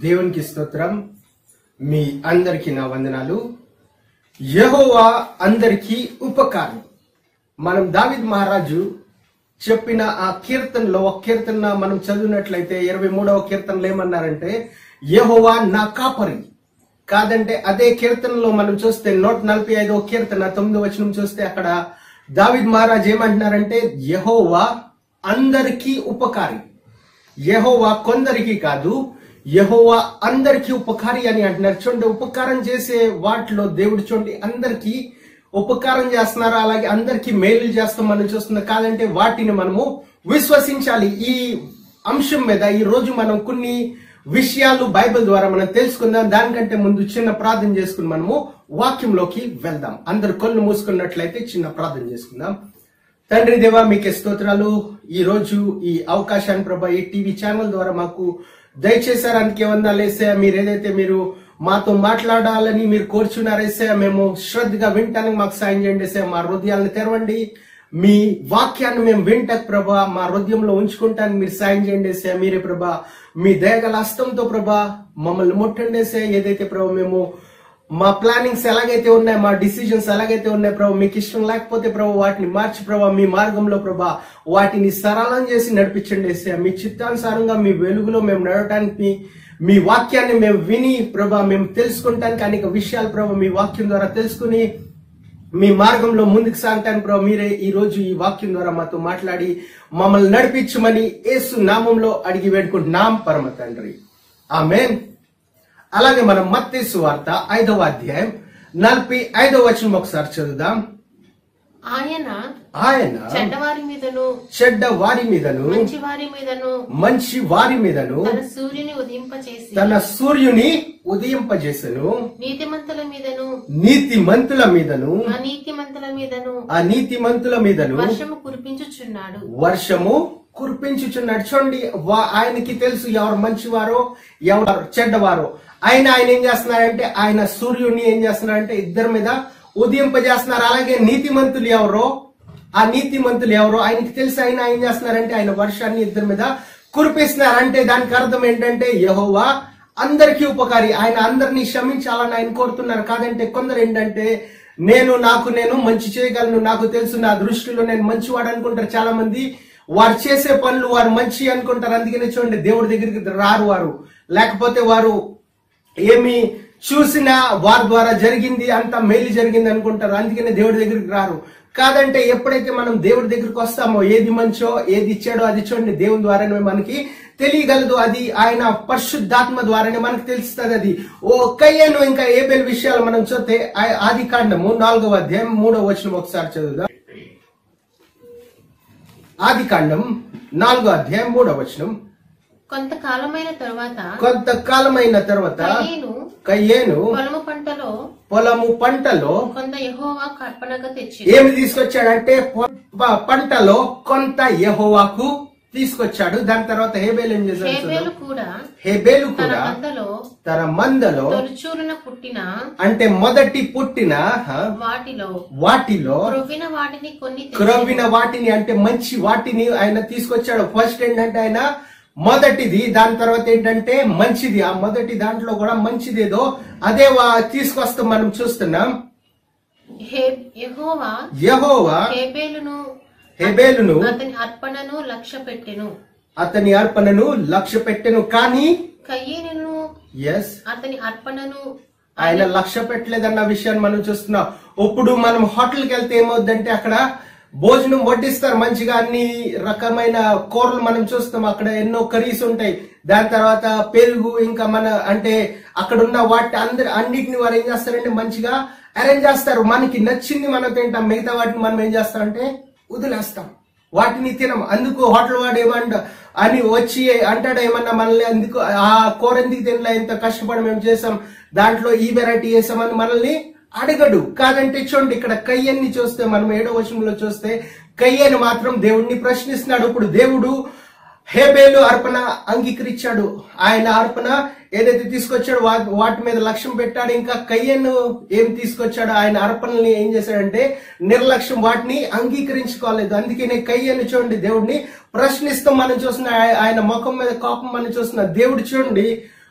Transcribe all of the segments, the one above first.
దేవునికి స్తోత్రం మీ అందరికీ నా వందనాలు యెహోవా అందరికీ ఉపకారం మనం దావిద్ మహారాజు చెప్పిన ఆ కీర్తనలో ఒక కీర్తన మనం చదివినట్లయితే ఇరవై మూడవ కీర్తనలో ఏమన్నారంటే యెహోవా నా కాపరి కాదంటే అదే కీర్తనలో మనం చూస్తే నూట నలభై ఐదవ కీర్తన తొమ్మిదో వచనం చూస్తే అక్కడ దావిద్ మహారాజ్ ఏమంటున్నారంటే యెహోవా అందరికీ ఉపకారి యెహోవా కొందరికి కాదు యెహోవా అందరికీ ఉపకారి అని అంటున్నారు చూడండి ఉపకారం చేసే వాటిలో దేవుడు చూడండి అందరికీ ఉపకారం చేస్తున్నారు అలాగే అందరికీ మేలు చేస్తాం మనం చూస్తున్నాం కాదంటే వాటిని మనము విశ్వసించాలి ఈ అంశం మీద ఈ రోజు మనం కొన్ని విషయాలు బైబిల్ ద్వారా మనం తెలుసుకుందాం దానికంటే ముందు చిన్న ప్రార్థన చేసుకుని మనము వాక్యంలోకి వెళ్దాం అందరు కళ్ళు మూసుకున్నట్లయితే చిన్న ప్రార్థన చేసుకుందాం తండ్రి దేవా మీకే స్తోత్రాలు ఈ రోజు ఈ అవకాశాన్ని ప్రభా ఈ టీవీ ఛానల్ ద్వారా మాకు దయచేసారానికి ఏమన్నా లేసా మీరు ఏదైతే మీరు మాతో మాట్లాడాలని మీరు కోరుచున్నారేసా మేము శ్రద్ధగా వింటానికి మాకు సాయం చేయండి ఏసయ్య. మా హృదయాలను తెరవండి మీ వాక్యాన్ని మేము వింటకు ప్రభా మా హృదయంలో ఉంచుకుంటానికి మీరు సాయం చేయండి ఏసయ్య. మీరే ప్రభా మీ దయగల హస్తంతో ప్రభా మమ్మల్ని ముట్టండి ఏసయ్య. ఏదైతే ప్రభా మేము మా ప్లానింగ్స్ ఎలాగైతే ఉన్నాయి మా డిసిజన్స్ ఎలాగైతే ఉన్నాయి ప్రభు మీకు ఇష్టం లేకపోతే ప్రభు వాటిని మార్చి ప్రభా మీ మార్గంలో ప్రభా వాటిని సరళం చేసి నడిపించండి ఏసయ్య. మీ చిత్తానుసారంగా మీ వెలుగులో మేము నడవటానికి మీ వాక్యాన్ని మేము విని ప్రభా మేము తెలుసుకుంటానికి అనేక విషయాలు ప్రభా మీ వాక్యం ద్వారా తెలుసుకుని మీ మార్గంలో ముందుకు సాగటానికి ప్రభు మీరే ఈ రోజు ఈ వాక్యం ద్వారా మాతో మాట్లాడి మమ్మల్ని నడిపించమని యేసు నామంలో అడిగి వేడుకుంటున్నాం పరమ తండ్రి ఆమెన్ అలాగే మనం మత్తేసు వార్త ఐదవ అధ్యాయం నలభై ఐదవ వచనం ఒకసారి చదువుదాం ఆయన ఆయన చెడ్డవారి మీదను చెడ్డ వారి మీదను మంచి వారి మీదను మంచి వారి మీదను తన సూర్యుని ఉదయింపచేసి తన సూర్యుని ఉదయింపజేసెను నీతిమంతుల మీదను నీతి మంతుల మీదను అనీతిమంతుల మీదను ఆ నీతి మంతుల మీదను వర్షము కురిపించుచున్నాడు వర్షము కురిపించుచున్నాడు చూడండి వా- ఆయనకి తెలుసు ఎవరు మంచివారో ఎవరు చెడ్డవారో ఆయన ఆయన ఏం చేస్తున్నారంటే ఆయన సూర్యుడిని ఏం చేస్తున్నారంటే ఇద్దరి మీద ఉదయింపజేస్తున్నారు అలాగే నీతిమంతులు ఎవరో ఆ నీతిమంతులు ఎవరో ఆయనకి తెలిసి ఆయన ఏం చేస్తున్నారంటే ఆయన వర్షాన్ని ఇద్దరి మీద కురిపిస్తున్నారు అంటే దానికి అర్థం ఏంటంటే యహోవా అందరికీ ఉపకారి ఆయన అందరినీ క్షమించాలని ఆయన కోరుతున్నారు కాదంటే కొందరు ఏంటంటే నేను నాకు నేను మంచి చేయగలను నాకు తెలుసు నా దృష్టిలో నేను మంచివాడు అనుకుంటారు చాలా మంది వారు చేసే పనులు వారు మంచి అనుకుంటారు అందుకనే చూడండి దేవుడి దగ్గరికి రారు వారు లేకపోతే వారు ఏమి చూసినా వారి ద్వారా జరిగింది అంత మేలు జరిగింది అనుకుంటారు అందుకనే దేవుడి దగ్గరికి రారు కాదంటే ఎప్పుడైతే మనం దేవుడి దగ్గరికి వస్తామో ఏది మంచో ఏది ఇచ్చాడో అది చూడండి దేవుని ద్వారానే మనకి తెలియగలదు అది ఆయన పరిశుద్ధాత్మ ద్వారానే మనకు తెలుస్తుంది అది ఓ కయ్యను ఇంకా ఏబెల్ విషయాలు మనం చూస్తే ఆ- ఆది కాండము నాలుగవ అధ్యాయం మూడవ వచనం ఒకసారి చదువుదాం ఆది కాండం నాలుగో అధ్యాయం మూడవ వచనం కొంతకాలమైన తరువాత కొంతకాలమైన తర్వాత కయ్యేను కయ్యేను పొలము పంటలో పొలము పంటలో కొంత యెహోవా కర్పణగా తెచ్చి ఏమి తీసుకొచ్చాడంటే పొ- ప- పంటలో కొంత యెహోవాకు తీసుకొచ్చాడు దాని తర్వాత హేబేలు ఏం చేశాడు హేబేలు చూద్దాం. కూడా హేబేలు తన కూడా మందలో తన మందలో తొలిచూరున పుట్టిన అంటే మొదటి పుట్టిన హ, వాటిలో వాటిలో క్రొవ్విన వాటిని కొన్ని తెచ్చెను. క్రొవ్విన వాటిని అంటే మంచి వాటిని ఆయన తీసుకొచ్చాడు ఫస్ట్ ఏంటంటే ఆయన మొదటిది దాని తర్వాత ఏంటంటే మంచిది ఆ మొదటి దాంట్లో కూడా మంచిదేదో అదే వా- తీసుకొస్తాం మనం చూస్తున్నాం హే- యెహోవా యహోవా హేబేలును హెబేలును అతని అర్పణను లక్ష్య పెట్టెను అతని అర్పణను లక్ష్య పెట్టెను కానీ కయ్యేను ఎస్ అతని అర్పణను ఆయన లక్ష్య పెట్టలేదన్న విషయాన్ని మనం చూస్తున్నాం ఇప్పుడు మనం హోటల్కి వెళ్తే ఏమవుద్దంటే అక్కడ భోజనం వడ్డిస్తారు మంచిగా అన్ని రకమైన కూరలు మనం చూస్తాం అక్కడ ఎన్నో కర్రీస్ ఉంటాయి దాని తర్వాత పెరుగు ఇంకా మన అంటే అక్కడ ఉన్న వాటి అందరి అన్నిటిని వారు ఏం చేస్తారంటే మంచిగా అరేంజ్ చేస్తారు మనకి నచ్చింది మనం తింటాం మిగతా వాటిని మనం ఏం చేస్తామంటే వదిలేస్తాం వాటిని తినం అందుకు హోటల్ వాడు ఏమంట అని వచ్చి అంటాడు ఏమన్నా మనల్ని అందుకు ఆ కూర ఎందుకు తినలే ఇంత కష్టపడి మేము చేసాం దాంట్లో ఈ వెరైటీ చేసామని మనల్ని అడగడు కాదంటే చూడండి ఇక్కడ కయ్యన్ని చూస్తే మనం ఏడో వచనంలో చూస్తే కయ్యని మాత్రం దేవుడిని ప్రశ్నిస్తున్నాడు ఇప్పుడు దేవుడు హేబేలు అర్పణ అంగీకరించాడు ఆయన అర్పణ ఏదైతే తీసుకొచ్చాడో వా- వాటి మీద లక్ష్యం పెట్టాడు ఇంకా కయ్యను ఏం తీసుకొచ్చాడో ఆయన అర్పణల్ని ఏం చేశాడంటే నిర్లక్ష్యం వాటిని అంగీకరించుకోలేదు అందుకనే కయ్యను చూడండి దేవుడిని ప్రశ్నిస్తాం మనం చూస్తున్న ఆయ- ఆయన ముఖం మీద కోపం మనం చూస్తున్న దేవుడు చూడండి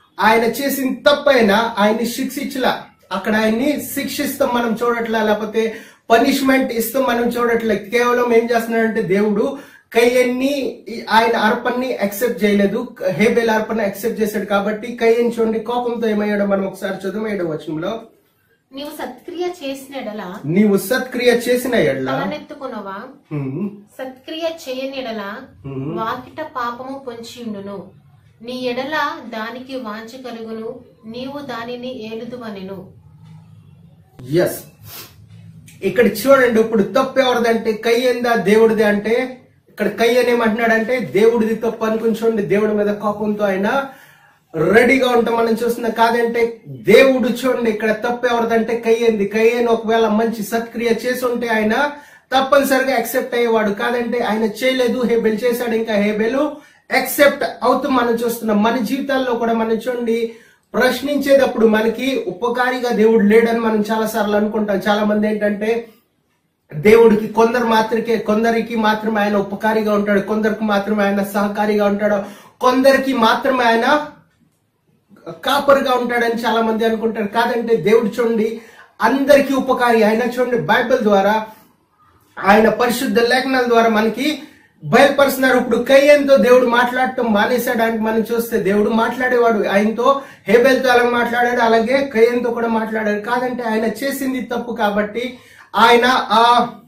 ఆయన చేసిన తప్పైనా ఆయన్ని శిక్షించలా అక్కడ ఆయన్ని శిక్షిస్తాం మనం చూడట్లా లేకపోతే పనిష్మెంట్ ఇస్తాం మనం చూడట్లే కేవలం ఏం చేస్తున్నాడంటే దేవుడు కయ్యన్ని ఆయన అర్పణని యాక్సెప్ట్ చేయలేదు హేబెల్ అర్పణ యాక్సెప్ట్ చేశాడు కాబట్టి కయ్యని చూడండి కోపంతో ఏమయ్యాడో మనం ఒకసారి చదువు వచనంలో నీవు సత్క్రియ చేసిన ఎడల నీవు సత్క్రియ చేసిన ఎడ్ల తలనెత్తుకునవా సత్క్రియ చేయని ఎడల వాకిట పాపము పొంచి ఉండును నీ ఎడల దానికి వాంఛ కలుగును నీవు దానిని ఏలుదువనెను ఎస్ ఇక్కడ చూడండి ఇప్పుడు తప్పు ఎవరిదంటే కయ్యందా దేవుడిది అంటే ఇక్కడ కయ్యని ఏమంటున్నాడంటే దేవుడిది తప్పు అనుకుని చూడండి దేవుడి మీద కోపంతో ఆయన రెడీగా ఉంటాం మనం చూస్తున్నా కాదంటే దేవుడు చూడండి ఇక్కడ తప్పు ఎవరిదంటే కయ్యంది కయ్యని ఒకవేళ మంచి సత్క్రియ చేసి ఉంటే ఆయన తప్పనిసరిగా యాక్సెప్ట్ అయ్యేవాడు కాదంటే ఆయన చేయలేదు హేబెల్ చేశాడు ఇంకా హేబెల్ యాక్సెప్ట్ అవుతూ మనం చూస్తున్నాం మన జీవితాల్లో కూడా మనం చూడండి ప్రశ్నించేటప్పుడు మనకి ఉపకారిగా దేవుడు లేడని మనం చాలా సార్లు అనుకుంటాం చాలా మంది ఏంటంటే దేవుడికి కొందరు మాత్రకే కొందరికి మాత్రమే ఆయన ఉపకారిగా ఉంటాడు కొందరికి మాత్రమే ఆయన సహకారిగా ఉంటాడు కొందరికి మాత్రమే ఆయన కాపరిగా ఉంటాడని చాలా మంది అనుకుంటారు కాదంటే దేవుడు చూడండి అందరికీ ఉపకారి ఆయన చూడండి బైబిల్ ద్వారా ఆయన పరిశుద్ధ లేఖనాల ద్వారా మనకి బయలుపరుస్తున్నారు ఇప్పుడు కయ్యంతో దేవుడు మాట్లాడటం మానేశాడానికి మనం చూస్తే దేవుడు మాట్లాడేవాడు ఆయనతో హేబెల్తో అలా మాట్లాడాడు అలాగే కయ్యంతో కూడా మాట్లాడాడు కాదంటే ఆయన చేసింది తప్పు కాబట్టి ఆయన ఆ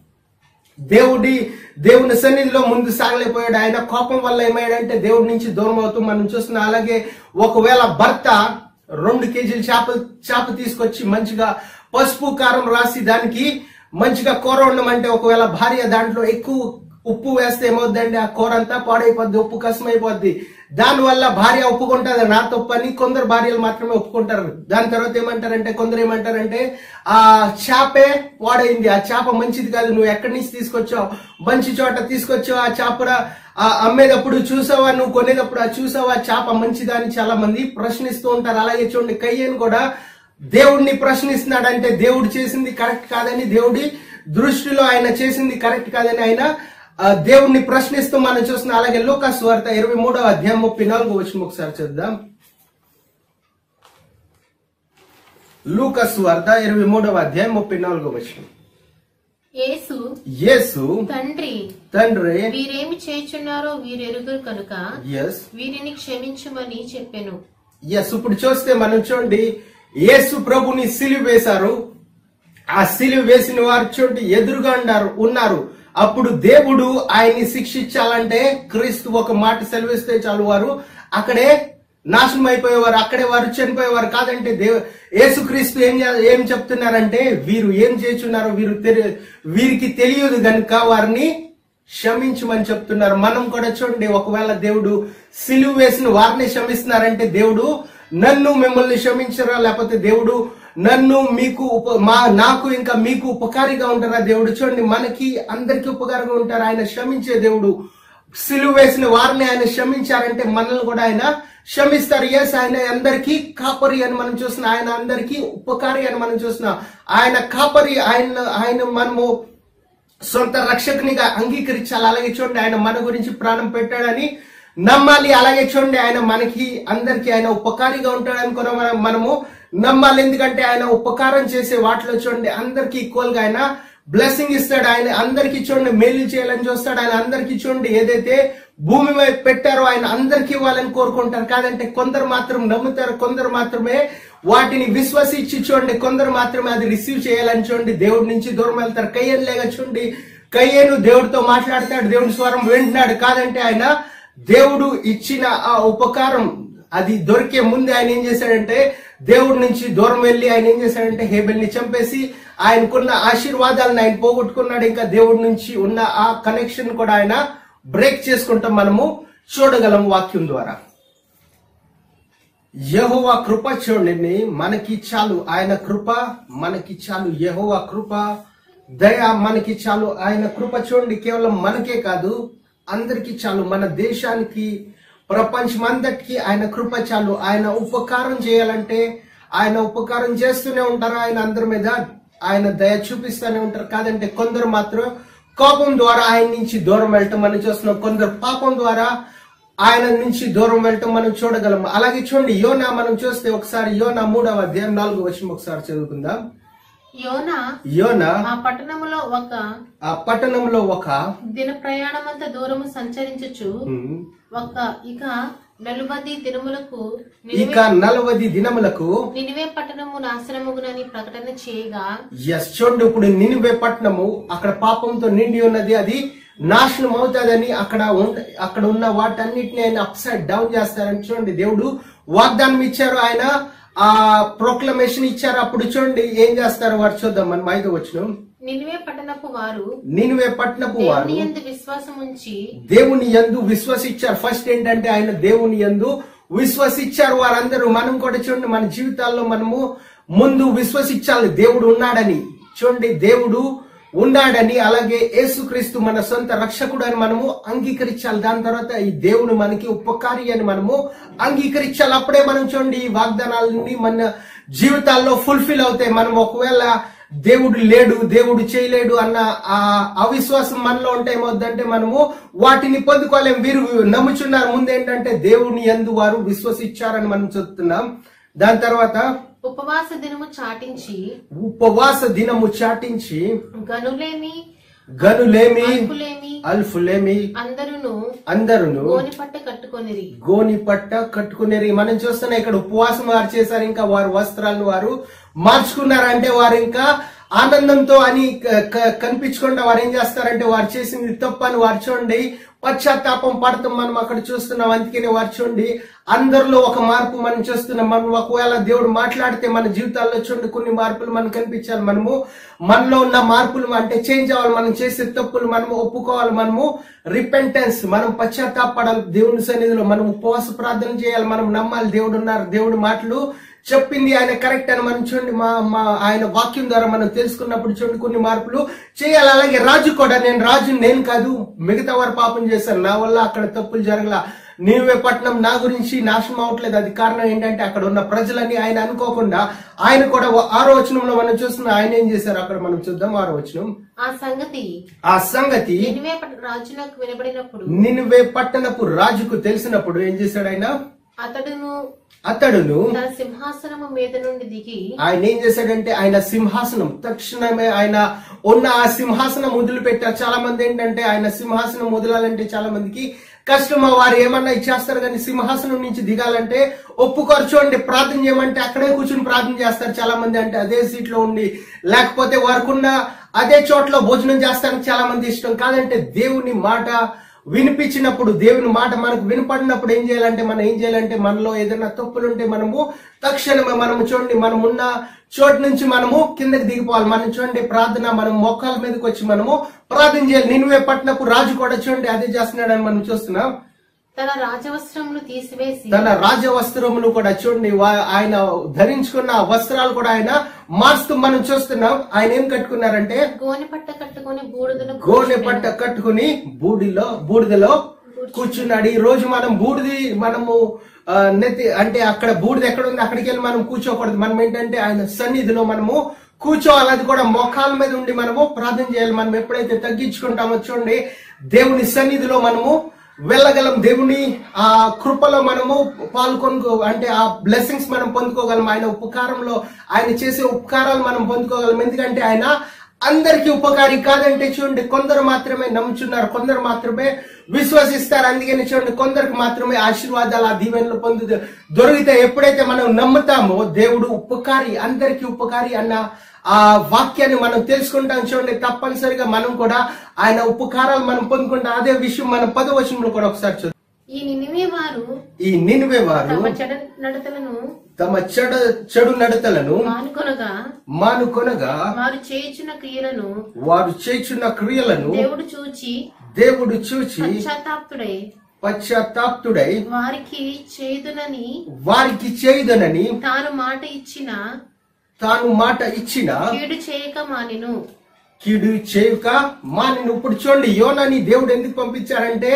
దేవుడి దేవుని సన్నిధిలో ముందు సాగలేకపోయాడు ఆయన కోపం వల్ల ఏమయ్యాడంటే దేవుడి నుంచి దూరం అవుతూ మనం చూస్తున్నాం అలాగే ఒకవేళ భర్త రెండు కేజీలు చేప చేప తీసుకొచ్చి మంచిగా పసుపు కారం రాసి దానికి మంచిగా కూర ఉండమంటే ఒకవేళ భార్య దాంట్లో ఎక్కువ ఉప్పు వేస్తే ఏమవుద్దండి ఆ కూర అంతా పాడైపోద్ది ఉప్పు కసమైపోద్ది దానివల్ల భార్య ఒప్పుకుంటుంది నా తప్పు అని కొందరు భార్యలు మాత్రమే ఒప్పుకుంటారు దాని తర్వాత ఏమంటారంటే కొందరు ఏమంటారంటే ఆ చేపే పాడైంది ఆ చేప మంచిది కాదు నువ్వు ఎక్కడి నుంచి తీసుకొచ్చావు మంచి చోట తీసుకొచ్చావు ఆ చేప ఆ అమ్మేటప్పుడు చూసావా నువ్వు కొనేటప్పుడు ఆ చూసావా చేప మంచిదా అని చాలా మంది ప్రశ్నిస్తూ ఉంటారు అలాగే చూడండి కయ్యను కూడా దేవుడిని ప్రశ్నిస్తున్నాడంటే దేవుడు చేసింది కరెక్ట్ కాదని దేవుడి దృష్టిలో ఆయన చేసింది కరెక్ట్ కాదని ఆయన ఆ, దేవుణ్ణి ప్రశ్నిస్తూ మనం చూస్తున్నాం అలాగే లూకాస్ వార్త ఇరవై మూడవ అధ్యాయం ముప్పై నాలుగు వచ్చిన ఒకసారి చూద్దాం లూకాస్ వార్త ఇరవై మూడవ అధ్యాయం ముప్పై నాలుగో వచ్చిన యేసు యేసు తండ్రి తండ్రి వీరేమి చేయుచున్నారో వీరెరుగురు కనుక ఎస్ వీరిని క్షమించమని చెప్పెను ఎస్ ఇప్పుడు చూస్తే మనం చూడండి యేసు ప్రభుని సిలువ వేశారు ఆ సిలువ వేసిన వారు చూడండి ఎదురుగా ఉన్నారు ఉన్నారు అప్పుడు దేవుడు ఆయన్ని శిక్షించాలంటే క్రీస్తు ఒక మాట సెలవిస్తే చాలు వారు అక్కడే నాశనం అయిపోయేవారు అక్కడే వారు చనిపోయేవారు కాదంటే దేవ యేసుక్రీస్తు ఏం చే- ఏం చెప్తున్నారంటే వీరు ఏం చేస్తున్నారు వీరు తెలి- వీరికి తెలియదు గనుక వారిని క్షమించమని చెప్తున్నారు మనం కూడా చూడండి ఒకవేళ దేవుడు సిలువ వేసిన వారిని క్షమిస్తున్నారంటే దేవుడు నన్ను మిమ్మల్ని క్షమించరా లేకపోతే దేవుడు నన్ను మీకు ఉప మా నాకు ఇంకా మీకు ఉపకారిగా ఉంటారా దేవుడు చూడండి మనకి అందరికి ఉపకారంగా ఉంటారు ఆయన క్షమించే దేవుడు సిలువ వేసిన వారిని ఆయన క్షమించారంటే మనల్ని కూడా ఆయన క్షమిస్తారు ఎస్ ఆయన అందరికీ కాపరి అని మనం చూస్తున్నాం ఆయన అందరికీ ఉపకారి అని మనం చూస్తున్నాం ఆయన కాపరి ఆయన ఆయన మనము సొంత రక్షకునిగా అంగీకరించాలి అలాగే చూడండి ఆయన మన గురించి ప్రాణం పెట్టాడని నమ్మాలి అలాగే చూడండి ఆయన మనకి అందరికి ఆయన ఉపకారిగా ఉంటాడని కూడా మనం మనము నమ్మాలి ఎందుకంటే ఆయన ఉపకారం చేసే వాటిలో చూడండి అందరికి ఈక్వల్ గా ఆయన బ్లెస్సింగ్ ఇస్తాడు ఆయన అందరికి చూడండి మేలు చేయాలని చూస్తాడు ఆయన అందరికి చూడండి ఏదైతే భూమి మీద పెట్టారో ఆయన అందరికి ఇవ్వాలని కోరుకుంటారు కాదంటే కొందరు మాత్రం నమ్ముతారు కొందరు మాత్రమే వాటిని విశ్వసించి చూడండి కొందరు మాత్రమే అది రిసీవ్ చేయాలని చూడండి దేవుడి నుంచి దూరం వెళ్తారు కయ్యను లేక చూడండి కయ్యను దేవుడితో మాట్లాడతాడు దేవుడి స్వరం వింటున్నాడు కాదంటే ఆయన దేవుడు ఇచ్చిన ఆ ఉపకారం అది దొరికే ముందే ఆయన ఏం చేశాడంటే దేవుడి నుంచి దూరం వెళ్ళి ఆయన ఏం చేశాడంటే హేబెల్ని చంపేసి ఆయనకున్న ఆశీర్వాదాలను ఆయన పోగొట్టుకున్నాడు ఇంకా దేవుడి నుంచి ఉన్న ఆ కనెక్షన్ కూడా ఆయన బ్రేక్ చేసుకుంటాం మనము చూడగలం వాక్యం ద్వారా యెహోవా కృప చూడండి మనకి చాలు ఆయన కృప మనకి చాలు యెహోవా కృప దయ మనకి చాలు ఆయన కృప చూడండి కేవలం మనకే కాదు అందరికీ చాలు మన దేశానికి ప్రపంచమంతటికి ఆయన కృప చాలు ఆయన ఉపకారం చేయాలంటే ఆయన ఉపకారం చేస్తూనే ఉంటారు ఆయన అందరి మీద ఆయన దయ చూపిస్తూనే ఉంటారు కాదంటే కొందరు మాత్రం కోపం ద్వారా ఆయన నుంచి దూరం వెళ్ళటం మనం చూస్తున్నాం కొందరు పాపం ద్వారా ఆయన నుంచి దూరం వెళ్ళటం మనం చూడగలం అలాగే చూడండి యోనా మనం చూస్తే ఒకసారి యోనా మూడవ అధ్యాయం నాలుగో వచ్చిన ఒకసారి చదువుకుందాం యోనా యోనా ఆ పట్టణములో ఒక ఆ పట్టణంలో ఒక దిన ప్రయాణమంత దూరము సంచరించుచు ఉమ్, ఒక ఇక నలుబది దినములకు ఇక నలవది దినములకు నినివే పట్టణము నాశనముగునని ప్రకటన చేయగా ఎస్ చూడండి ఇప్పుడు నినివే పట్టణము అక్కడ పాపంతో నిండి ఉన్నది అది నాశనం అవుతుందని అక్కడ ఉంట- అక్కడ ఉన్న వాటన్నిటిని ఆయన అప్సైడ్ డౌన్ చేస్తారని చూడండి దేవుడు వాగ్దానం ఇచ్చారు ఆయన ఆ ప్రొక్లమేషన్ ఇచ్చారు అప్పుడు చూడండి ఏం చేస్తారు వారు చూద్దాం మనం ఐదో వచ్చిన నినివే పట్టణపు వారు నినివే పట్టణపు వారు దేవుని యందు విశ్వాసం ఉంచి దేవుని యందు విశ్వసించారు ఫస్ట్ ఏంటంటే ఆయన దేవుని యందు విశ్వసించారు వారందరూ మనం కూడా చూడండి మన జీవితాల్లో మనము ముందు విశ్వసించాలి దేవుడు ఉన్నాడని చూడండి దేవుడు ఉన్నాడని అలాగే యేసుక్రీస్తు మన సొంత రక్షకుడు అని మనము అంగీకరించాలి దాని తర్వాత ఈ దేవుడు మనకి ఉపకారి అని మనము అంగీకరించాలి అప్పుడే మనం చూడండి ఈ వాగ్దానాలన్నీ మన జీవితాల్లో ఫుల్ఫిల్ అవుతాయి మనం ఒకవేళ దేవుడు లేడు దేవుడు చేయలేడు అన్న ఆ అవిశ్వాసం మనలో ఉంటే ఏమవుద్దంటే మనము వాటిని పొందుకోలేం వీరు నమ్ముచున్నారు ముందేంటంటే దేవుని ఎందు వారు విశ్వసించారని మనం చెప్తున్నాం దాని తర్వాత ఉపవాస దినము చాటించి ఉపవాస దినము చాటించి గనులేమి గనులేమి అల్పులేమి అల్ఫులేమి అందరును అందరును గోని పట్ట కట్టుకొనిరి గోని పట్ట కట్టుకునేది మనం చూస్తున్నా ఇక్కడ ఉపవాసం వారు చేశారు ఇంకా వారు వస్త్రాలను వారు మార్చుకున్నారు అంటే వారు ఇంకా ఆనందంతో అని క- క- కనిపించకుండా వారు ఏం చేస్తారంటే వారు చేసింది తప్పు అని వారు చూడండి పశ్చాత్తాపం పడతాం మనం అక్కడ చూస్తున్నాం అందుకనే వారు చూడండి అందరిలో ఒక మార్పు మనం చూస్తున్నాం మనం ఒకవేళ దేవుడు మాట్లాడితే మన జీవితాల్లో చూడండి కొన్ని మార్పులు మనకు కనిపించాలి మనము మనలో ఉన్న మార్పులు అంటే చేంజ్ అవ్వాలి మనం చేసే తప్పులు మనము ఒప్పుకోవాలి మనము రిపెంటెన్స్ మనం పశ్చాత్తాపడాలి దేవుని సన్నిధిలో మనం ఉపవాస ప్రార్థన చేయాలి మనం నమ్మాలి దేవుడు ఉన్నారు దేవుడి మాటలు చెప్పింది ఆయన కరెక్ట్ అని మనం చూడండి మా మా ఆయన వాక్యం ద్వారా మనం తెలుసుకున్నప్పుడు చూడండి కొన్ని మార్పులు చేయాలి అలాగే రాజు కూడా నేను రాజు నేను కాదు మిగతా వారు పాపం చేశాను నా వల్ల అక్కడ తప్పులు జరగల నీవే పట్నం నా గురించి నాశనం అవట్లేదు అది కారణం ఏంటంటే అక్కడ ఉన్న ప్రజలని ఆయన అనుకోకుండా ఆయన కూడా ఓ ఆరో వచనంలో మనం చూస్తున్న ఆయన ఏం చేశారు అక్కడ మనం చూద్దాం ఆరో వచనం ఆ సంగతి ఆ సంగతి నినివే పట్ట- రాజునకు వినబడినప్పుడు నినివే పట్టణపు రాజుకు తెలిసినప్పుడు ఏం చేశాడు ఆయన అతడును అతడును తన సింహాసనము మీద నుండి దిగి ఆయన ఏం చేశాడంటే ఆయన సింహాసనం తక్షణమే ఆయన ఉన్న ఆ సింహాసనం వదిలిపెట్టారు చాలా మంది ఏంటంటే ఆయన సింహాసనం వదలాలంటే చాలా మందికి కష్టం వారు ఏమన్నా ఇచ్చేస్తారు కానీ సింహాసనం నుంచి దిగాలంటే ఒప్పుకోరు చూడండి ప్రార్థన చేయమంటే అక్కడే కూర్చుని ప్రార్థన చేస్తారు చాలా మంది అంటే అదే సీట్ లో ఉండి లేకపోతే వారికున్న అదే చోట్ల భోజనం చేస్తానికి చాలా మంది ఇష్టం కాదంటే దేవుని మాట వినిపించినప్పుడు దేవుని మాట మనకు వినపడినప్పుడు ఏం చేయాలంటే మనం ఏం చేయాలంటే మనలో ఏదైనా తప్పులుంటే మనము తక్షణమే మనము చూడండి మనం ఉన్న చోటు నుంచి మనము కిందకి దిగిపోవాలి మనం చూడండి ప్రార్థన మనం మోకాల మీదకి వచ్చి మనము ప్రార్థన చేయాలి నిన్నువే పట్టినప్పుడు రాజు కూడా చూడండి అదే చేస్తున్నాడని మనం చూస్తున్నాం తన రాజవస్త్రములు తీసివేసి తన రాజ వస్త్రములు కూడా చూడండి వా- ఆయన ధరించుకున్న ఆ వస్త్రాలు కూడా ఆయన మార్చుతూ మనం చూస్తున్నాం ఆయన ఏం కట్టుకున్నారంటే గోని పట్ట కట్టుకొని బూడిదను గోనె పట్ట కట్టుకుని బూడిలో బూడిదలో కూర్చున్నాడు ఈ రోజు మనం బూడిది మనము ఆ, నెత్తి అంటే అక్కడ బూడిద ఎక్కడ ఉంది అక్కడికి వెళ్ళి మనం కూర్చోకూడదు మనం ఏంటంటే ఆయన సన్నిధిలో మనము కూర్చోవాలి అది కూడా మోకాల మీద ఉండి మనము ప్రార్థన చేయాలి మనం ఎప్పుడైతే తగ్గించుకుంటామో చూడండి దేవుని సన్నిధిలో మనము వెళ్ళగలం దేవుని ఆ కృపలో మనము పాల్గొను అంటే ఆ బ్లెస్సింగ్స్ మనం పొందుకోగలం ఆయన ఉపకారంలో ఆయన చేసే ఉపకారాలు మనం పొందుకోగలం ఎందుకంటే ఆయన అందరికి ఉపకారి కాదంటే చూడండి కొందరు మాత్రమే నమ్ముచున్నారు కొందరు మాత్రమే విశ్వసిస్తారు అందుకని చూడండి కొందరికి మాత్రమే ఆశీర్వాదాలు ఆ దీవెనలు పొందు దొరికితే ఎప్పుడైతే మనం నమ్ముతామో దేవుడు ఉపకారి అందరికి ఉపకారి అన్న ఆ వాక్యాన్ని మనం తెలుసుకుంటాం చూడండి తప్పనిసరిగా మనం కూడా ఆయన ఉపకారాలు మనం పొందుకుంటాం అదే విషయం మనం పదవచనంలో కూడా ఒకసారి చూద్దాం ఈ నినివే వారు ఈ నినివే వారు తమ చెడ నడతలను తమ చెడు చెడు నడతలను మానుకొనగా మానుకొనగా వారు చేయుచున్న క్రియలను వారు చేస్తున్న క్రియలను దేవుడు చూచి దేవుడు చూచి పశ్చాత్తాప్తుడై పశ్చాత్తాప్తుడై వారికి చేదునని వారికి చేయదనని తాను మాట ఇచ్చిన తాను మాట ఇచ్చిన కీడు చేయక మానెను కీడు చేయుక మాని ఇప్పుడు చూడండి యోనాని దేవుడు ఎందుకు పంపించారంటే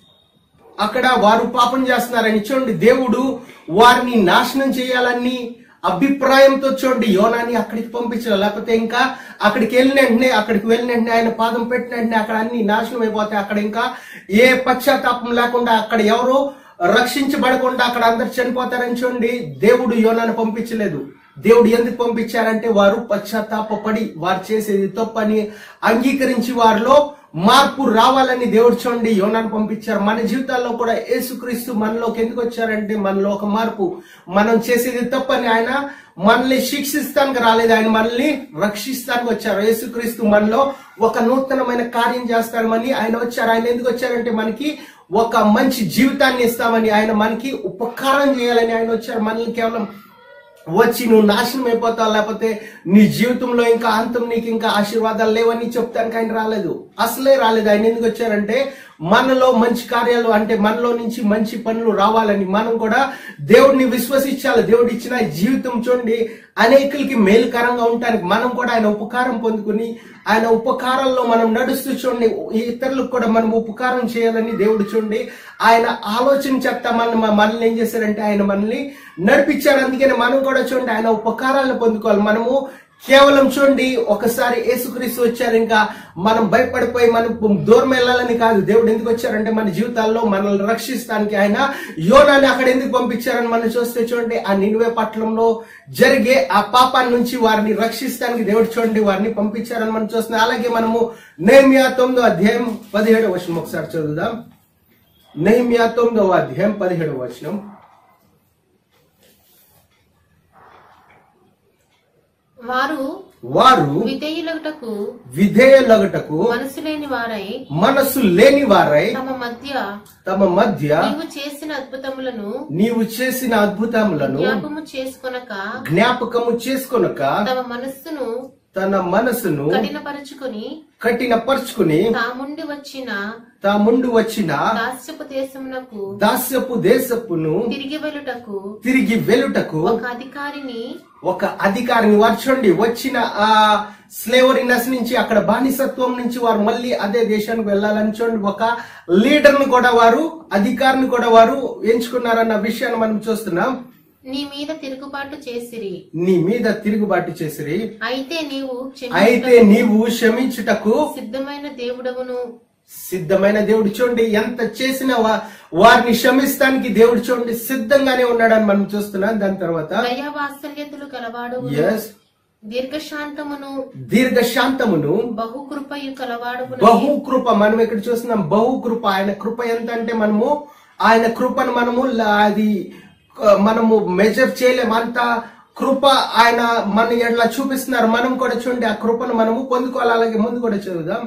అక్కడ వారు పాపం చేస్తున్నారని చూడండి దేవుడు వారిని నాశనం చేయాలని అభిప్రాయంతో చూడండి యోనాని అక్కడికి పంపించారు లేకపోతే ఇంకా అక్కడికి వెళ్ళిన వెంటనే అక్కడికి వెళ్ళిన వెంటనే ఆయన పాదం పెట్టిన వెంటనే అక్కడ అన్ని నాశనం అయిపోతాయి అక్కడ ఇంకా ఏ పశ్చాత్తాపం లేకుండా అక్కడ ఎవరు రక్షించబడకుండా అక్కడ అందరు చనిపోతారని చూడండి దేవుడు యోనాను పంపించలేదు దేవుడు ఎందుకు పంపించారంటే వారు పశ్చాత్తాపడి వారు చేసేది తప్పని అంగీకరించి వారిలో మార్పు రావాలని దేవుడు చూడండి యోనాను పంపించారు మన జీవితాల్లో కూడా యేసుక్రీస్తు మనలోకి ఎందుకు వచ్చారంటే మనలో ఒక మార్పు మనం చేసేది తప్పని ఆయన మనల్ని శిక్షిస్తానికి రాలేదు ఆయన మనల్ని రక్షిస్తానికి వచ్చారు యేసుక్రీస్తు మనలో ఒక నూతనమైన కార్యం చేస్తామని ఆయన వచ్చారు ఆయన ఎందుకు వచ్చారంటే మనకి ఒక మంచి జీవితాన్ని ఇస్తామని ఆయన మనకి ఉపకారం చేయాలని ఆయన వచ్చారు మనల్ని కేవలం వచ్చి నువ్వు నాశనం అయిపోతావు లేకపోతే నీ జీవితంలో ఇంకా అంతం నీకు ఇంకా ఆశీర్వాదాలు లేవని చెప్తానికి ఆయన రాలేదు అసలే రాలేదు ఆయన ఎందుకు వచ్చారంటే మనలో మంచి కార్యాలు అంటే మనలో నుంచి మంచి పనులు రావాలని మనం కూడా దేవుడిని విశ్వసించాలి దేవుడు ఇచ్చిన జీవితం చూడండి అనేకులకి మేలుకరంగా ఉండటానికి మనం కూడా ఆయన ఉపకారం పొందుకుని ఆయన ఉపకారాల్లో మనం నడుస్తూ చూడండి ఇతరులకు కూడా మనం ఉపకారం చేయాలని దేవుడు చూడండి ఆయన ఆలోచన చెప్తా మన మనల్ని ఏం చేశారంటే ఆయన మనల్ని నడిపించారు అందుకని మనం కూడా చూడండి ఆయన ఉపకారాలను పొందుకోవాలి మనము కేవలం చూడండి ఒకసారి యేసుక్రీస్తు వచ్చారు ఇంకా మనం భయపడిపోయి మనం దూరం వెళ్ళాలని కాదు దేవుడు ఎందుకు వచ్చారంటే మన జీవితాల్లో మనల్ని రక్షిస్తానికి ఆయన యోనాన్ని అక్కడ ఎందుకు పంపించారని మనం చూస్తే చూడండి ఆ నిలువే పట్టణంలో జరిగే ఆ పాపాన్ని నుంచి వారిని రక్షిస్తానికి దేవుడు చూడండి వారిని పంపించారని మనం చూస్తున్నాం అలాగే మనము నేమియా తొమ్మిదో అధ్యాయం పదిహేడవ వచనం ఒకసారి చదువుదాం నెహ్మియా తొమ్మిదవ అధ్యాయం పదిహేడవ వచనం వారు వారు విధేయులటకు విధేయులగటకు మనసు లేని వారై మనసు లేని వారై తమ మధ్య తమ మధ్య నీవు చేసిన అద్భుతములను నీవు చేసిన అద్భుతములను జ్ఞాపము చేసుకొనక జ్ఞాపకము చేసుకొనక తమ మనస్సును తన మనసును కఠినపరుచుకొని కఠినపరుచుకుని తాముండి వచ్చిన తా ముందు వచ్చిన దాస్యపు దేశమునకు దాస్యపు దేశపును తిరిగి వెళ్ళుటకు తిరిగి వెలుటకు ఒక అధికారిని ఒక అధికారిని వర్చండి వచ్చిన ఆ స్లేవరీనెస్ నుంచి అక్కడ బానిసత్వం నుంచి వారు మళ్ళీ అదే దేశానికి వెళ్ళాలని చూడండి ఒక లీడర్ ను కూడా వారు అధికారిని కూడా వారు ఎంచుకున్నారన్న విషయాన్ని మనం చూస్తున్నాం నీ మీద తిరుగుబాటు చేసిరి నీ మీద తిరుగుబాటు చేసిరి అయితే నీవు అయితే క్షమించుటకు నీవు క్షమించుటకు సిద్ధమైన దేవుడవును సిద్ధమైన దేవుడు చూడండి ఎంత చేసిన వారిని క్షమిస్తానికి దేవుడు చూడండి సిద్ధంగానే ఉన్నాడని మనం చూస్తున్నాం దాని తర్వాత దయా వాత్సల్యతలు కలవాడు ఎస్ దీర్ఘశాంతమును దీర్ఘశాంతమును బహుకృపయు కలవాడు బహు కృప మనం ఇక్కడ చూస్తున్నాం బహు కృప ఆయన కృప ఎంత అంటే మనము ఆయన కృపను మనము ల- అది ఆ, మనము మెజర్ చేయలేము అంత కృప ఆయన మన ఎట్లా చూపిస్తున్నారు మనం కూడా చూడండి ఆ కృపను మనము పొందుకోవాలి అలాగే ముందు కూడా చదువుదాం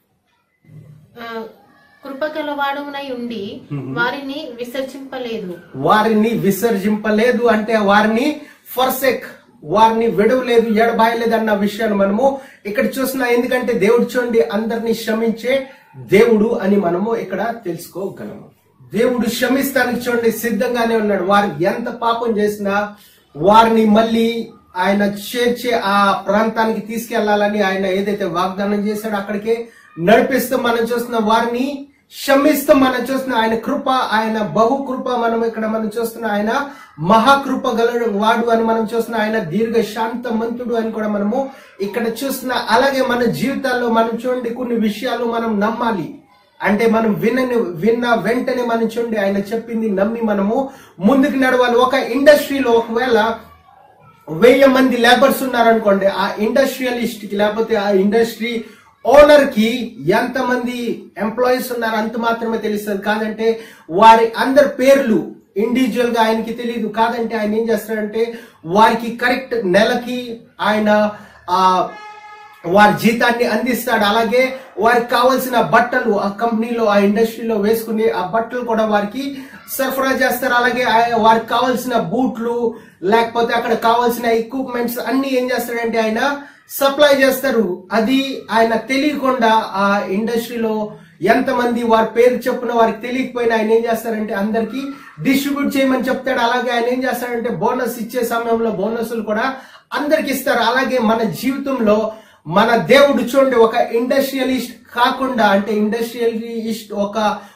కృప గలవాడమునై ఉండి వారిని విసర్జింపలేదు వారిని విసర్జింపలేదు అంటే వారిని ఫర్సెక్ వారిని విడవలేదు ఎడబాయలేదు అన్న విషయాన్ని మనము ఇక్కడ చూస్తున్నా ఎందుకంటే దేవుడు చూడండి అందరినీ క్షమించే దేవుడు అని మనము ఇక్కడ తెలుసుకోగలము దేవుడు క్షమిస్తానికి చూడండి సిద్ధంగానే ఉన్నాడు వారు ఎంత పాపం చేసినా వారిని మళ్ళీ ఆయన చేర్చే ఆ ప్రాంతానికి తీసుకెళ్లాలని ఆయన ఏదైతే వాగ్దానం చేశాడో అక్కడికి నడిపిస్తూ మనం చూస్తున్నాం వారిని క్షమిస్తూ మనం చూస్తున్నాం ఆయన కృప ఆయన బహు కృప మనం ఇక్కడ మనం చూస్తున్నాం ఆయన మహాకృప గల వాడు అని మనం చూస్తున్నాం ఆయన దీర్ఘ శాంతమంతుడు అని కూడా మనము ఇక్కడ చూస్తున్నా అలాగే మన జీవితాల్లో మనం చూడండి కొన్ని విషయాలు మనం నమ్మాలి అంటే మనం వినని విన్న వెంటనే మనం చూడండి ఆయన చెప్పింది నమ్మి మనము ముందుకు నడవాలి ఒక ఇండస్ట్రీలో ఒకవేళ వెయ్యి మంది లేబర్స్ ఉన్నారనుకోండి ఆ ఇండస్ట్రియలిస్ట్ కి లేకపోతే ఆ ఇండస్ట్రీ ఓనర్ కి ఎంత మంది ఎంప్లాయీస్ ఉన్నారు అంత మాత్రమే తెలుస్తుంది కాదంటే వారి అందరి పేర్లు ఇండివిజువల్ గా ఆయనకి తెలియదు కాదంటే ఆయన ఏం చేస్తాడంటే వారికి కరెక్ట్ నెలకి ఆయన ఆ వారి జీతాన్ని అందిస్తాడు అలాగే వారికి కావాల్సిన బట్టలు ఆ కంపెనీలో ఆ ఇండస్ట్రీలో వేసుకుని ఆ బట్టలు కూడా వారికి సరఫరా చేస్తారు అలాగే ఆ- వారికి కావాల్సిన బూట్లు లేకపోతే అక్కడ కావాల్సిన ఎక్విప్మెంట్స్ అన్ని ఏం చేస్తాడంటే ఆయన సప్లై చేస్తారు అది ఆయన తెలియకుండా ఆ ఇండస్ట్రీలో ఎంతమంది వారి పేరు చెప్పున వారికి తెలియకపోయినా ఆయన ఏం చేస్తారంటే అందరికి డిస్ట్రిబ్యూట్ చేయమని చెప్తాడు అలాగే ఆయన ఏం చేస్తాడంటే బోనస్ ఇచ్చే సమయంలో బోనస్లు కూడా అందరికి ఇస్తారు అలాగే మన జీవితంలో మన దేవుడు చూడండి ఒక ఇండస్ట్రియలిస్ట్ కాకుండా అంటే ఇండస్ట్రియలిస్ట్ ఒక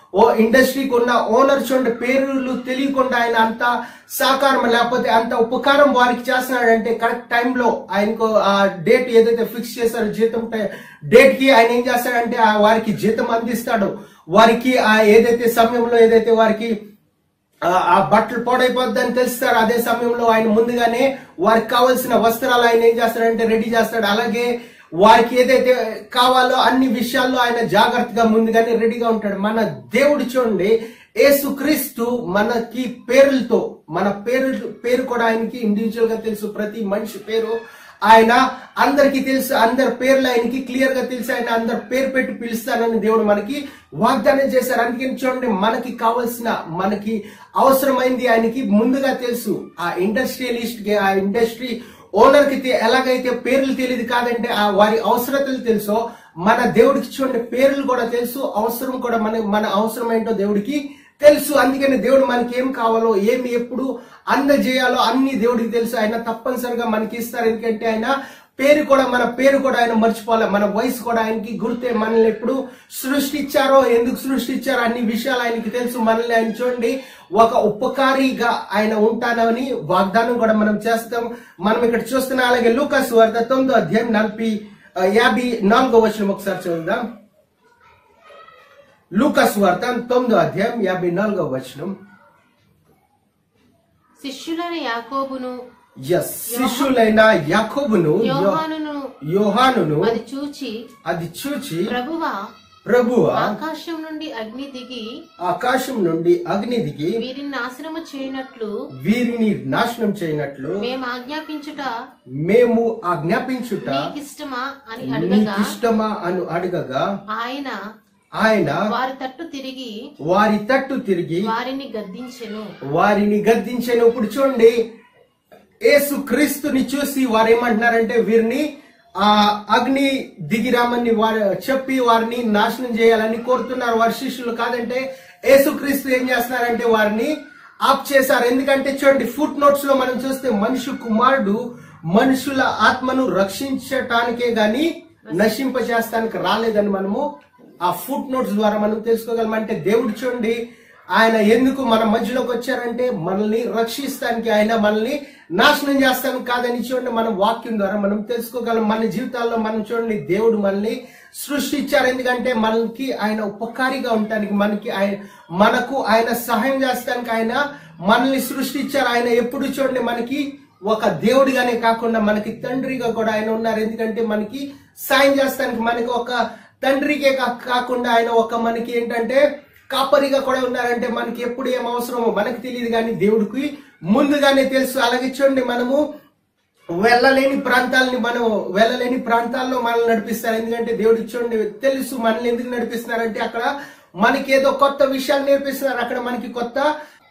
ఓ ఇండస్ట్రీకి ఉన్న ఓనర్ చూడండి పేర్లు తెలియకుండా ఆయన అంత సహకారం లేకపోతే అంత ఉపకారం వారికి చేస్తున్నాడంటే కరెక్ట్ టైంలో ఆయనకు ఆ డేట్ ఏదైతే ఫిక్స్ చేశారో జీతం డేట్ కి ఆయన ఏం చేస్తాడంటే ఆ వారికి జీతం అందిస్తాడు వారికి ఆ ఏదైతే సమయంలో ఏదైతే వారికి ఆ- ఆ బట్టలు పాడైపోద్దని తెలుస్తారు అదే సమయంలో ఆయన ముందుగానే వారికి కావాల్సిన వస్త్రాలు ఆయన ఏం చేస్తాడంటే రెడీ చేస్తాడు అలాగే వారికి ఏదైతే కావాలో అన్ని విషయాల్లో ఆయన జాగ్రత్తగా ముందుగానే రెడీగా ఉంటాడు మన దేవుడు చూడండి యేసుక్రీస్తు మనకి పేర్లతో మన పేరు పేరు కూడా ఆయనకి ఇండివిజువల్ గా తెలుసు ప్రతి మనిషి పేరు ఆయన అందరికీ తెలుసు అందరి పేర్లు ఆయనకి క్లియర్ గా తెలుసు ఆయన అందరి పేరు పెట్టి పిలుస్తానని దేవుడు మనకి వాగ్దానం చేశారు అందుకని చూడండి మనకి కావాల్సిన మనకి అవసరమైంది ఆయనకి ముందుగా తెలుసు ఆ ఇండస్ట్రియలిస్ట్ కి ఆ ఇండస్ట్రీ ఓనర్ కి తె- ఎలాగైతే పేర్లు తెలియదు కాదంటే ఆ వారి అవసరతలు తెలుసో మన దేవుడికి చూడండి పేర్లు కూడా తెలుసు అవసరం కూడా మన మన అవసరం ఏంటో దేవుడికి తెలుసు అందుకని దేవుడు మనకి ఏం కావాలో ఏమి ఎప్పుడు అందజేయాలో అన్ని దేవుడికి తెలుసు ఆయన తప్పనిసరిగా మనకి ఇస్తారు ఎందుకంటే ఆయన పేరు కూడా మన పేరు కూడా ఆయన మర్చిపోవాలి మన వయసు కూడా ఆయనకి గుర్తే మనల్ని ఎప్పుడు సృష్టించారో ఎందుకు సృష్టించారో అన్ని విషయాలు ఆయనకి తెలుసు మనల్ని ఆయన చూడండి ఒక ఉపకారిగా ఆయన ఉంటానని వాగ్దానం కూడా మనం చేస్తాం మనం ఇక్కడ చూస్తున్న అలాగే లూకాస్ వార్త తొమ్మిదో అధ్యాయం నలభై ఆ, యాభై నాలుగో వచ్చిన ఒకసారి చూద్దాం లూకాస్ వార్త తొమ్మిదో అధ్యాయం యాభై నాలుగో వచనం శిష్యులైన యాకోబును ఎస్ శిష్యులైన యాకోబును యో- యోహానును యోహానును అది చూచి అది చూచి ప్రభువా ప్రభువ ఆకాశం నుండి అగ్ని దిగి ఆకాశం నుండి అగ్ని దిగి వీరిని నాశనము చేయనట్లు వీరిని నాశనం చేయనట్లు మేము ఆజ్ఞాపించుట మేము ఆజ్ఞాపించుట నీకిష్టమా అని అడగగా నీకిష్టమా అను అడగగా ఆయన ఆయన వారి తట్టు తిరిగి వారి తట్టు తిరిగి వారిని గద్దించెను వారిని గద్దించాను ఇప్పుడు చూడండి యేసు క్రీస్తుని చూసి వారు ఏమంటున్నారంటే వీరిని ఆ అగ్ని దిగిరామని వారు చెప్పి వారిని నాశనం చేయాలని కోరుతున్నారు వారి శిష్యులు కాదంటే యేసు క్రీస్తు ఏం చేస్తున్నారంటే వారిని ఆప్ చేశారు ఎందుకంటే చూడండి ఫుట్ నోట్స్ లో మనం చూస్తే మనుషు కుమారుడు మనుషుల ఆత్మను రక్షించటానికే గాని నశింప చేస్తానికి రాలేదని మనము ఆ ఫుట్ నోట్స్ ద్వారా మనం తెలుసుకోగలం అంటే దేవుడు చూడండి ఆయన ఎందుకు మన మధ్యలోకి వచ్చారంటే మనల్ని రక్షిస్తానికి ఆయన మనల్ని నాశనం చేస్తాను కాదని చూడండి మన వాక్యం ద్వారా మనం తెలుసుకోగలం మన జీవితాల్లో మనం చూడండి దేవుడు మనల్ని సృష్టించారు ఎందుకంటే మనకి ఆయన ఉపకారిగా ఉండటానికి మనకి ఆయన మనకు ఆయన సహాయం చేస్తానికి ఆయన మనల్ని సృష్టించారు ఆయన ఎప్పుడు చూడండి మనకి ఒక దేవుడిగానే కాకుండా మనకి తండ్రిగా కూడా ఆయన ఉన్నారు ఎందుకంటే మనకి సాయం చేస్తానికి మనకి ఒక తండ్రికే కా- కాకుండా ఆయన ఒక మనకి ఏంటంటే కాపరిగా కూడా ఉన్నారంటే మనకి ఎప్పుడు ఏం అవసరమో మనకి తెలియదు కానీ దేవుడికి ముందుగానే తెలుసు అలాగే చూడండి మనము వెళ్ళలేని ప్రాంతాలని మనం వెళ్ళలేని ప్రాంతాల్లో మనల్ని నడిపిస్తారు ఎందుకంటే దేవుడికి చూడండి తెలుసు మనల్ని ఎందుకు నడిపిస్తున్నారంటే అక్కడ మనకి ఏదో కొత్త విషయాలు నేర్పిస్తున్నారు అక్కడ మనకి కొత్త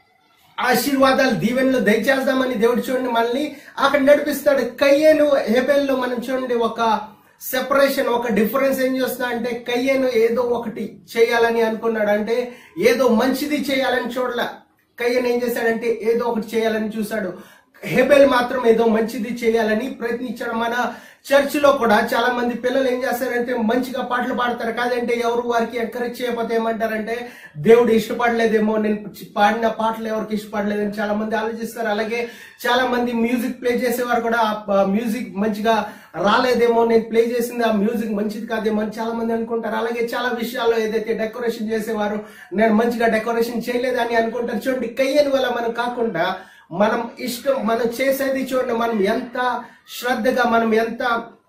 ఆశీర్వాదాలు దీవెనలు దయచేద్దామని దేవుడు చూడండి మనల్ని అక్కడ నడిపిస్తాడు కయ్యేను హెబెల్లో మనం చూడండి ఒక సెపరేషన్ ఒక డిఫరెన్స్ ఏం చేస్తున్నా అంటే కయ్యేను ఏదో ఒకటి చేయాలని అనుకున్నాడు అంటే ఏదో మంచిది చేయాలని చూడలే కయ్యను ఏం చేశాడంటే ఏదో ఒకటి చేయాలని చూశాడు హెబెల్ మాత్రం ఏదో మంచిది చేయాలని ప్రయత్నించాడు మన చర్చిలో కూడా చాలా మంది పిల్లలు ఏం చేస్తారంటే మంచిగా పాటలు పాడతారు కాదంటే ఎవరు వారికి ఎంకరేజ్ చేయకపోతే ఏమంటారంటే దేవుడు ఇష్టపడలేదేమో నేను పాడిన పాటలు ఎవరికి ఇష్టపడలేదని చాలా మంది ఆలోచిస్తారు అలాగే చాలా మంది మ్యూజిక్ ప్లే చేసేవారు కూడా ఆ మ్యూజిక్ మంచిగా రాలేదేమో నేను ప్లే చేసింది ఆ మ్యూజిక్ మంచిది కాదేమో అని చాలా మంది అనుకుంటారు అలాగే చాలా విషయాల్లో ఏదైతే డెకరేషన్ చేసేవారు నేను మంచిగా డెకరేషన్ చేయలేదని అనుకుంటారు చూడండి కయ్యని వల్ల మనం కాకుండా మనం ఇష్టం మనం చేసేది చూడండి మనం ఎంత శ్రద్ధగా మనం ఎంత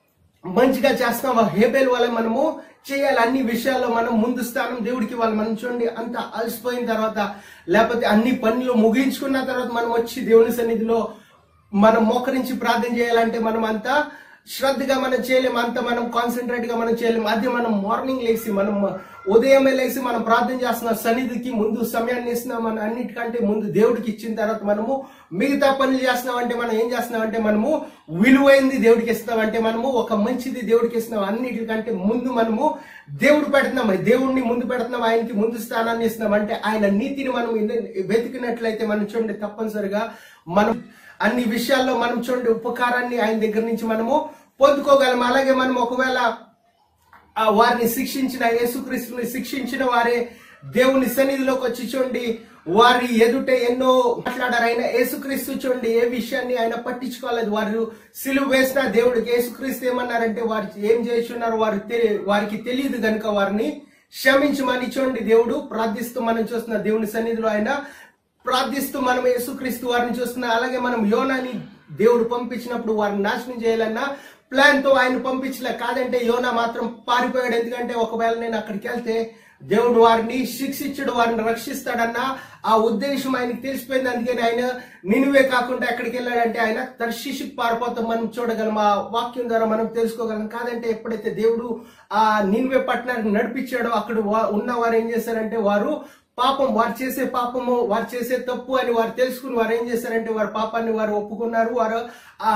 మంచిగా చేస్తామో హేబేల్ వల్ల మనము చేయాలి అన్ని విషయాల్లో మనం ముందు స్థానం దేవుడికి వాళ్ళు మనం చూడండి అంత అలసిపోయిన తర్వాత లేకపోతే అన్ని పనులు ముగించుకున్న తర్వాత మనం వచ్చి దేవుని సన్నిధిలో మనం మోకరించి ప్రార్థన చేయాలంటే మనం అంతా శ్రద్ధగా మనం చేయలేము అంత మనం కాన్సన్ట్రేట్ గా మనం చేయలేము అది మనం మార్నింగ్ లేచి మనం ఉదయమే లేచి మనం ప్రార్థన చేస్తున్నాం సన్నిధికి ముందు సమయాన్ని ఇస్తున్నాం మనం అన్నిటికంటే ముందు దేవుడికి ఇచ్చిన తర్వాత మనము మిగతా పనులు చేస్తున్నాం అంటే మనం ఏం చేస్తున్నాం అంటే మనము విలువైంది దేవుడికి ఇస్తున్నాం అంటే మనము ఒక మంచిది దేవుడికి ఇస్తున్నాం అన్నిటికంటే ముందు మనము దేవుడు పెడుతున్నాం దేవుడిని ముందు పెడుతున్నాం ఆయనకి ముందు స్థానాన్ని ఇస్తున్నాం అంటే ఆయన నీతిని మనం ఇన్ని- వెతికినట్లయితే మనం చూడండి తప్పనిసరిగా మనం అన్ని విషయాల్లో మనం చూడండి ఉపకారాన్ని ఆయన దగ్గర నుంచి మనము పొందుకోగలం అలాగే మనం ఒకవేళ ఆ వారిని శిక్షించిన యేసుక్రీస్తుని శిక్షించిన వారే దేవుని సన్నిధిలోకి వచ్చి చూడండి వారి ఎదుట ఎన్నో మాట్లాడారు ఆయన యేసుక్రీస్తు చూడండి ఏ విషయాన్ని ఆయన పట్టించుకోలేదు వారు సిలువ వేసిన దేవుడికి యేసుక్రీస్తు ఏమన్నారంటే వారు ఏం చేస్తున్నారు వారు తెలి- వారికి తెలియదు గనుక వారిని క్షమించమని చూడండి దేవుడు ప్రార్థిస్తూ మనం చూస్తున్న దేవుని సన్నిధిలో ఆయన ప్రార్థిస్తూ మనం యేసుక్రీస్తు వారిని చూస్తున్నా అలాగే మనం యోనాని దేవుడు పంపించినప్పుడు వారిని నాశనం చేయాలన్న ప్లాన్ తో ఆయన పంపించలే కాదంటే యోనా మాత్రం పారిపోయాడు ఎందుకంటే ఒకవేళ నేను అక్కడికి వెళ్తే దేవుడు వారిని శిక్షించడు వారిని రక్షిస్తాడన్న ఆ ఉద్దేశం ఆయనకి తెలిసిపోయింది అందుకని ఆయన నినువే కాకుండా ఎక్కడికి వెళ్ళాడంటే ఆయన తర్శిషికి పారిపోతాం మనం చూడగలం ఆ వాక్యం ద్వారా మనం తెలుసుకోగలం కాదంటే ఎప్పుడైతే దేవుడు ఆ నినువే పట్టణానికి నడిపించాడో అక్కడ వా- ఉన్న వారు ఏం చేశారంటే వారు పాపం వారు చేసే పాపము వారు చేసే తప్పు అని వారు తెలుసుకుని వారు ఏం చేశారంటే వారి పాపాన్ని వారు ఒప్పుకున్నారు వారు ఆ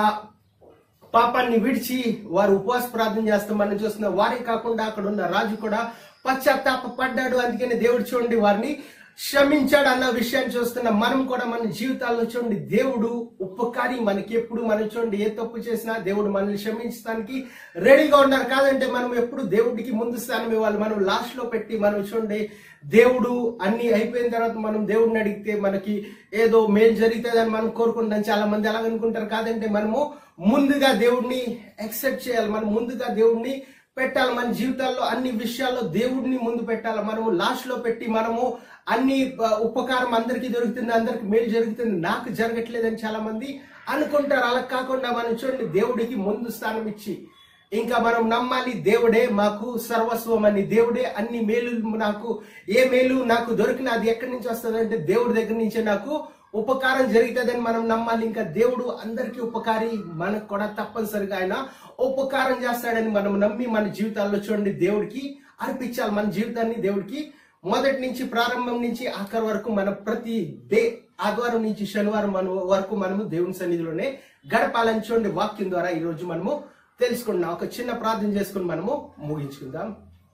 పాపాన్ని విడిచి వారు ఉపవాస ప్రార్థన చేస్తాం మనం చూస్తున్నాం వారే కాకుండా అక్కడ ఉన్న రాజు కూడా పశ్చాత్తాప పడ్డాడు అందుకని దేవుడు చూడండి వారిని క్షమించాడు అన్న విషయాన్ని చూస్తున్నాం మనం కూడా మన జీవితాల్లో చూడండి దేవుడు ఉపకారి మనకి ఎప్పుడు మనం చూడండి ఏ తప్పు చేసినా దేవుడు మనల్ని క్షమించడానికి రెడీగా ఉన్నారు కాదంటే మనం ఎప్పుడు దేవుడికి ముందు స్థానం ఇవ్వాలి మనం లాస్ట్ లో పెట్టి మనం చూడండి దేవుడు అన్ని అయిపోయిన తర్వాత మనం దేవుడిని అడిగితే మనకి ఏదో మేలు జరుగుతుందని మనం కోరుకుంటాం చాలా మంది అలాగ అనుకుంటారు కాదంటే మనము ముందుగా దేవుడిని యాక్సెప్ట్ చేయాలి మనం ముందుగా దేవుడిని పెట్టాలి మన జీవితాల్లో అన్ని విషయాల్లో దేవుడిని ముందు పెట్టాలి మనము లాస్ట్ లో పెట్టి మనము అన్ని ఆ, ఉపకారం అందరికీ దొరుకుతుంది అందరికి మేలు జరుగుతుంది నాకు జరగట్లేదని చాలా మంది అనుకుంటారు అలా కాకుండా మనం చూడండి దేవుడికి ముందు స్థానం ఇచ్చి ఇంకా మనం నమ్మాలి దేవుడే మాకు సర్వస్వం అని దేవుడే అన్ని మేలు నాకు ఏ మేలు నాకు దొరికిన అది ఎక్కడి నుంచి వస్తుంది అంటే దేవుడి దగ్గర నుంచే నాకు ఉపకారం జరుగుతుందని మనం నమ్మాలి ఇంకా దేవుడు అందరికీ ఉపకారి మనకు కూడా తప్పనిసరిగా ఆయన ఉపకారం చేస్తాడని మనం నమ్మి మన జీవితాల్లో చూడండి దేవుడికి అర్పించాలి మన జీవితాన్ని దేవుడికి మొదటి నుంచి ప్రారంభం నుంచి ఆఖరి వరకు మనం ప్రతి డే ఆదివారం నుంచి శనివారం మన వరకు మనము దేవుని సన్నిధిలోనే గడపాలని చూడండి వాక్యం ద్వారా ఈ రోజు మనము తెలుసుకున్నాం ఒక చిన్న ప్రార్థన చేసుకుని మనము ముగించుకుందాం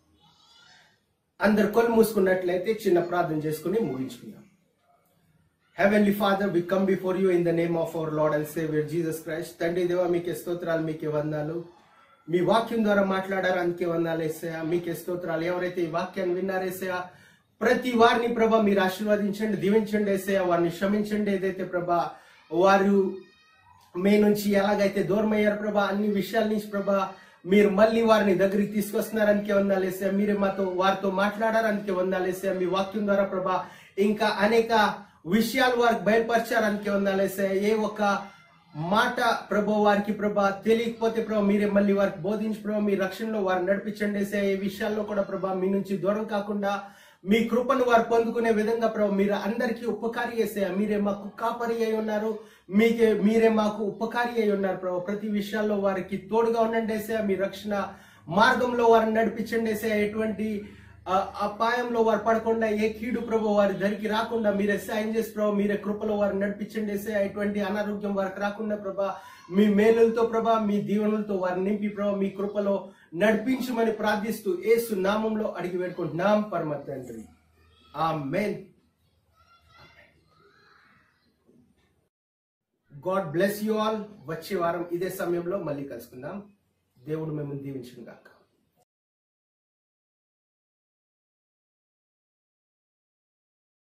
అందరు కొలు మూసుకున్నట్లయితే చిన్న ప్రార్థన చేసుకుని ముగించుకుందాం heavenly father we come before you in the name of our lord and saviour Jesus Christ తండ్రి దేవ మీకే స్తోత్రాలు మీకే వందాలు మీ వాక్యం ద్వారా మాట్లాడారు అందుకే వందాలు వేసాయా మీకే స్తోత్రాలు ఎవరైతే ఈ వాక్యాన్ని విన్నారేసాయా ప్రతి వారిని ప్రభా మీరు ఆశీర్వదించండి దీవించండి వేసాయా వారిని క్షమించండి ఏదైతే ప్రభా వారు మీ నుంచి ఎలాగైతే దూరం అయ్యారు ప్రభా అన్ని విషయాల నుంచి ప్రభా మీరు మళ్ళీ వారిని దగ్గరికి తీసుకొస్తున్నారు అందుకే వందాలేసా మీరే మాతో వారితో మాట్లాడారు అందుకే వందాలేసా మీ వాక్యం ద్వారా ప్రభా ఇంకా అనేక విషయాలు వారికి బయలుపరిచారు అందుకే వందాలేసా ఏ ఒక్క మాట ప్రభు వారికి ప్రభా తెలియకపోతే ప్రభా మీరే మళ్ళీ వారికి బోధించి ప్రభా మీ రక్షణలో వారిని నడిపించండి ఏసయ్య. ఏ విషయాల్లో కూడా ప్రభా మీ నుంచి దూరం కాకుండా మీ కృపను వారు పొందుకునే విధంగా ప్రభు మీరు అందరికీ ఉపకారి చేసే మీరే మాకు కాపరి అయి ఉన్నారు మీకే మీరే మాకు ఉపకారి అయి ఉన్నారు ప్రభు ప్రతి విషయాల్లో వారికి తోడుగా ఉండండి వేసే మీ రక్షణ మార్గంలో వారిని నడిపించండి వేసే ఎటువంటి ఆ అపాయంలో వారు పడకుండా ఏ కీడు ప్రభు వారి ధరికి రాకుండా మీరే సాయం చేసి ప్రభు మీరే కృపలో వారిని నడిపించండి వేసే ఎటువంటి అనారోగ్యం వారికి రాకుండా ప్రభా మీ మేలులతో ప్రభా మీ దీవెనలతో వారిని నింపి ప్రభా మీ కృపలో నడిపించమని ప్రార్థిస్తూ ఏసు నామంలో అడిగి వేడుకుంటున్నాం పరమ తండ్రి ఆ may God bless you all వచ్చే వారం ఇదే సమయంలో మళ్ళీ కలుసుకుందాం దేవుడు మిమ్మల్ని దీవించుగాక